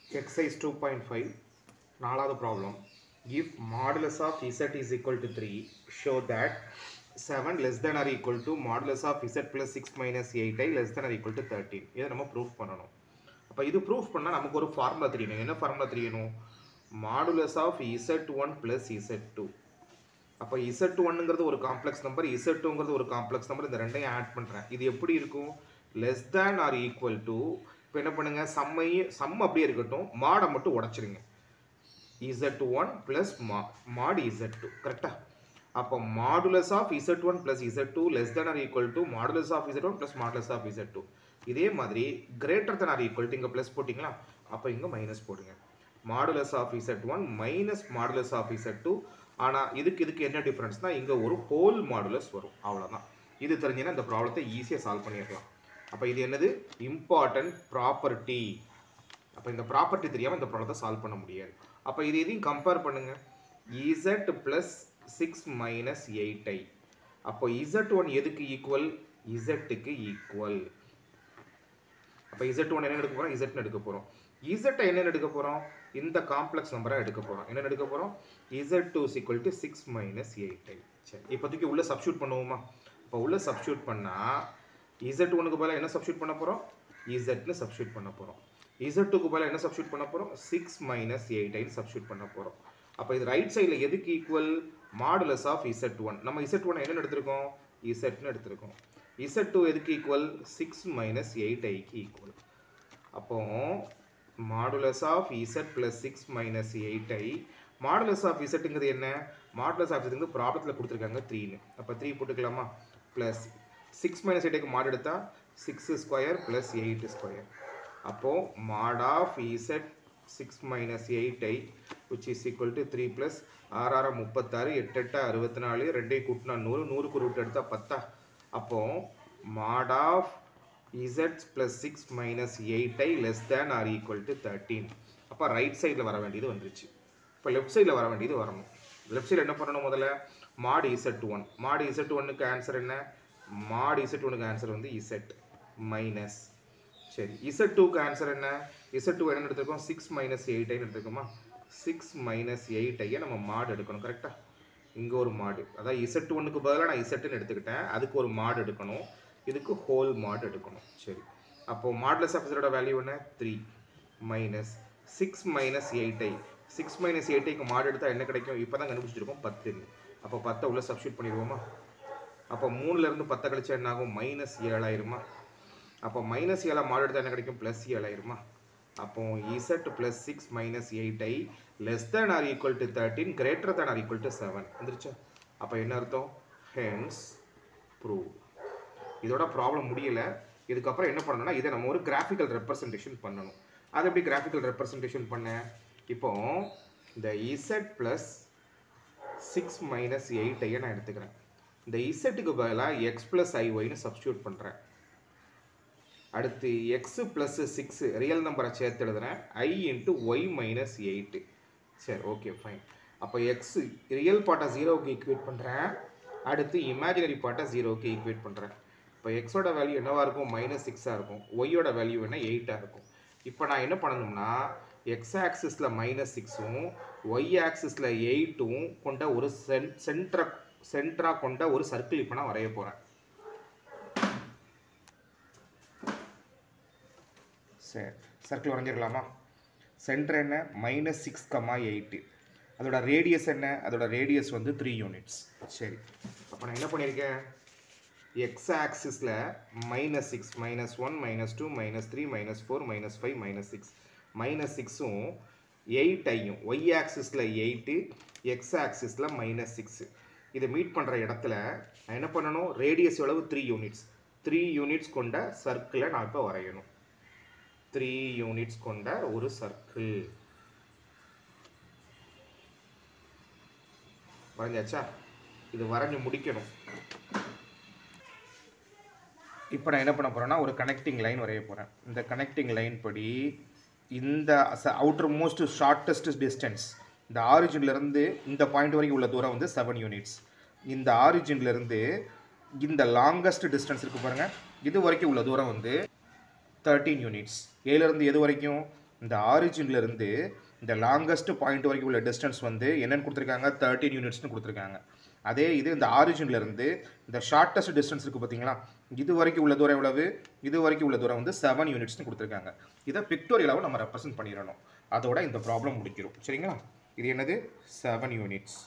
Exercise 2.5 நாலாவது problem if modulus of z is equal to 3 show that 7 less than or equal to modulus of z plus 6 minus 8i less than or equal to 13 இதை நம்ம proof பண்ணணும் அப்போ இது proof பண்ணால் நமக்கு ஒரு formula தெரியணும் என்ன ஃபார்முலா தெரியணும் modulus of Z one plus Z two அப்போ இசட் ஒன்னுங்கிறது ஒரு காம்ப்ளெக்ஸ் நம்பர் இசட் டூங்கிறது ஒரு காம்ப்ளெக்ஸ் நம்பர் இந்த ரெண்டையும் ஆட் பண்ணுறேன் இது எப்படி இருக்கும் less than or equal to இப்போ என்ன பண்ணுங்க சம்மையும் சம் அப்படியே இருக்கட்டும் மாடை மட்டும் உடச்சிருங்க இசட் ஒன் ப்ளஸ் மா மாட் இசட் டூ கரெக்டாக அப்போ modulus of Z one plus Z two less than or equal to modulus of Z one plus modulus of Z two இதே மாதிரி greater than or equal to இங்கே plus போட்டிங்களா அப்போ இங்கே minus போடுங்க modulus of Z one minus modulus of Z two ஆனால் இதுக்கு இதுக்கு என்ன டிஃப்ரென்ஸ்னா இங்கே ஒரு ஹோல் மாடுலஸ் வரும் அவ்வளோதான் இது தெரிஞ்சுன்னா இந்த ப்ராப்ளத்தை ஈஸியாக சால்வ் பண்ணிடலாம் அப்போ இது என்னது இம்பார்ட்டன்ட் ப்ராப்பர்ட்டி அப்போ இந்த ப்ராப்பர்ட்டி தெரியாமல் இந்த ப்ராப்ளத்தை சால்வ் பண்ண முடியாது அப்போ இது இதையும் கம்பேர் பண்ணுங்க Z plus six minus eight I அப்போ இசட் ஒன் எதுக்கு ஈக்குவல் இசட்டுக்கு ஈக்குவல் அப்போ இசட் ஒன் என்ன எடுக்க போகிறோம் இசட்னு எடுக்க போகிறோம் இசட்டை என்ன எடுக்க போகிறோம் இந்த காம்ப்ளெக்ஸ் நம்பரை எடுக்க போகிறோம் என்ன எடுக்க போகிறோம் Z two equal to six minus eight I சரி இப்போதைக்கு உள்ள சப்ஸ்டியூட் பண்ணுவோமா இப்போ உள்ள சப்ஸ்டியூட் பண்ணால் இசட் ஒனுக்கு பதிலாக என்ன சப்ஸ்டியூட் பண்ண போகிறோம் இசட்னு சப்ஸ்டியூட் பண்ண போகிறோம் இசட் டூக்கு பதிலாக என்ன சப்ஸ்டியூட் பண்ண போகிறோம் சிக்ஸ் மைனஸ் எயிட் ஐன்னு சப்ஸ்டியூட் பண்ண போகிறோம் அப்போ இது ரைட் சைடில் எதுக்கு equal modulus of Z one நம்ம இசட் ஒன் என்ன எடுத்திருக்கோம் இசட்னு எடுத்திருக்கோம் இசட் டூ எதுக்கு ஈக்குவல் சிக்ஸ் மைனஸ் எயிட் ஐக்கு ஈக்குவல் அப்போ modulus of Z plus six minus eight I modulus of இசட்டுங்கிறது என்ன மாடுலஸ் ஆஃப் இசட்டுங்கிறது ப்ராப்ளத்தில் கொடுத்துருக்காங்க த்ரீன்னு அப்போ த்ரீ போட்டுக்கலாமா ப்ளஸ் சிக்ஸ் மைனஸ் எயிட்டுக்கு மாடு எடுத்தால் six square plus eight square அப்போது mod of Z six minus eight I which is equal to three plus ஆறாறு முப்பத்தாறு எட்டு எட்டா அறுபத்தி நாலு ரெண்டையும் கூட்டினா நூறு நூறுக்கு ரூட் எடுத்தால் பத்தா அப்போ mod of Z plus six minus eight I less than or equal to thirteen அப்போ ரைட் சைடில் வர வேண்டியது வந்துருச்சு இப்போ லெஃப்ட் சைடில் வர வேண்டியது வரணும் லெஃப்ட் சைடில் என்ன பண்ணணும் முதல்ல mod Z one mod Z ஒன்னுக்கு ஆன்சர் என்ன மாடு இசட் ஒன்னுக்கு ஆன்சர் வந்து இசட் மைனஸ் சரி இசட் டூக்கு ஆன்சர் என்ன இசட் டூ என்ன எடுத்திருக்கோம் சிக்ஸ் மைனஸ் எயிட் ஐன்னு எடுத்துருக்கோமா சிக்ஸ் மைனஸ் எயிட் ஐயை நம்ம மாடு எடுக்கணும் கரெக்டாக இங்கே ஒரு மாடு அதாவது இசட் ஒன்றுக்கு பதிலாக நான் இசட்டுன்னு எடுத்துக்கிட்டேன் அதுக்கு ஒரு மாடு எடுக்கணும் இதுக்கு ஹோல் மாடு எடுக்கணும் சரி அப்போது மாட்லஸ் ஆஃப் இசரோட வேல்யூ என்ன three minus six minus eight I six minus eight ஐக்கு மாடு எடுத்தால் என்ன கிடைக்கும் இப்போ தான் கண்டுபிடிச்சிருக்கோம் பத்துன்னு அப்போ பத்தை உள்ள சப்ஸ்டியூட் பண்ணிடுவோமா அப்போ மூணுலேருந்து பத்தை கழிச்சா என்ன ஆகும் மைனஸ் ஏழாயிருமா அப்போ மைனஸ் ஏழா மாடு எடுத்தால் என்ன கிடைக்கும் ப்ளஸ் ஏழாயிருமா அப்போ Z plus six minus eight I less than or equal to thirteen greater than or equal to seven வந்துருச்சா அப்போ என்ன அர்த்தம் ஹென்ஸ் ப்ரூவ் இதோட ப்ராப்ளம் முடியல இதுக்கப்புறம் என்ன பண்ணணும்னா இதை நம்ம ஒரு கிராஃபிக்கல் ரெப்ரசன்டேஷன் பண்ணணும் அது எப்படி கிராஃபிக்கல் ரெப்ரசன்டேஷன் பண்ண இப்போ இந்த Z plus six minus eight ஐயை நான் எடுத்துக்கிறேன் இந்த இசட்டுக்கு பதிலாக எக்ஸ் ப்ளஸ் ஐஒய்னு சப்ஸ்டியூட் பண்ணுறேன் அடுத்து எக்ஸு ப்ளஸ் சிக்ஸு ரியல் நம்பரை சேர்த்து எழுதுறேன் i into y minus eight சரி ஓகே ஃபைன் அப்போ எக்ஸு ரியல் பார்ட்டை ஜீரோவுக்கு ஈக்குவேட் பண்ணுறேன் அடுத்து இமேஜினரி பார்ட்டை ஜீரோவுக்கு ஈக்குவேட் பண்ணுறேன் இப்போ எக்ஸோட வேல்யூ என்னவாக இருக்கும் மைனஸ் சிக்ஸாக இருக்கும் ஒய்யோட வேல்யூ என்ன எயிட்டாக இருக்கும் இப்போ நான் என்ன பண்ணணும்னா எக்ஸ் ஆக்சிஸில் மைனஸ் சிக்ஸும் ஒய் ஆக்சிஸில் எயிட்டும் கொண்ட ஒரு சென் சென்ட்ரா சென்ட்ராக கொண்ட ஒரு சர்க்கிள் இப்போ நான் வரைய போகிறேன் சரி சர்க்கிள் வரைஞ்சிடலாமா சென்டர் என்ன மைனஸ் சிக்ஸ் கமா எயிட்டு அதோட ரேடியஸ் என்ன அதோட ரேடியஸ் வந்து த்ரீ யூனிட்ஸ் சரி அப்போ நான் என்ன பண்ணியிருக்கேன் எக்ஸ் ஆக்சிஸில் minus six minus one minus two minus three minus four minus five minus six minus சிக்ஸும் எயிட் ஐயும் ஒய் ஆக்சிஸில் எயிட்டு எக்ஸ் ஆக்சிஸில் மைனஸ் சிக்ஸு இதை மீட் பண்ணுற இடத்துல நான் என்ன பண்ணணும் ரேடியஸ் எவ்வளவு த்ரீ யூனிட்ஸ் த்ரீ யூனிட்ஸ் கொண்ட சர்க்கிளை நான் இப்போ வரையணும் த்ரீ யூனிட்ஸ் கொண்ட ஒரு சர்க்கிள் வரைஞ்சாச்சா இது வரைஞ்சு முடிக்கணும் இப்போ நான் என்ன பண்ண போகிறேன்னா ஒரு கனெக்டிங் லைன் வரைய போகிறேன் இந்த கனெக்டிங் லைன் படி இந்த அவுட்டர் மோஸ்ட் ஷார்ட்டஸ்ட் டிஸ்டன்ஸ் இந்த ஆரிஜின்லேருந்து இந்த பாயிண்ட் வரைக்கும் உள்ள தூரம் வந்து செவன் யூனிட்ஸ் இந்த ஆரிஜின்லேருந்து இந்த லாங்கஸ்ட் டிஸ்டன்ஸ் இருக்குது பாருங்கள் இது வரைக்கும் உள்ள தூரம் வந்து தேர்ட்டீன் யூனிட்ஸ் ஏலேருந்து எது வரைக்கும் இந்த ஆரிஜின்ல இருந்து இந்த லாங்கஸ்ட் பாயிண்ட் வரைக்கும் உள்ள டிஸ்டன்ஸ் வந்து என்னன்னு கொடுத்துருக்காங்க தேர்ட்டீன் யூனிட்ஸ்னு கொடுத்துருக்காங்க அதே இது இந்த ஆரிஜின்ல இருந்து இந்த ஷார்ட்டஸ்ட் டிஸ்டன்ஸ் இருக்குது பார்த்தீங்களா இது வரைக்கும் உள்ள தூரம் எவ்வளவு இது வரைக்கும் உள்ள தூரம் வந்து செவன் யூனிட்ஸ்னு கொடுத்துருக்காங்க இதை பிக்டோரியலாவும் நம்ம ரெப்ரசென்ட் பண்ணிடணும் அதோட இந்த ப்ராப்ளம் முடிக்கிறோம் சரிங்களா இது என்னது செவன் யூனிட்ஸ்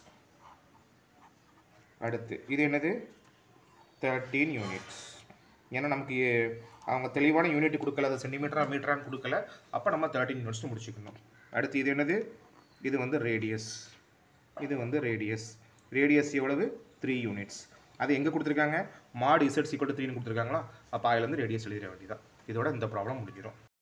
அடுத்து இது என்னது தேர்ட்டீன் யூனிட்ஸ் ஏன்னா நமக்கு எ- அவங்க தெளிவான யூனிட் கொடுக்கல அது சென்டிமீட்டரா மீட்டரான்னு கொடுக்கல அப்போ நம்ம தேர்ட்டின் யூனிட்ஸ் முடிச்சுக்கணும் அடுத்து இது என்னது இது வந்து ரேடியஸ் இது வந்து ரேடியஸ் ரேடியஸ் எவ்வளவு த்ரீ யூனிட்ஸ் அது எங்கே கொடுத்துருக்காங்க மாட் இசட் சீக்கிரம் த்ரீன்னு கொடுத்துருக்காங்களா அப்போ அதுலேருந்து ரேடியஸ் எழுதிட வேண்டியதான் இதோட இந்த ப்ராப்ளம் முடிக்கிறோம்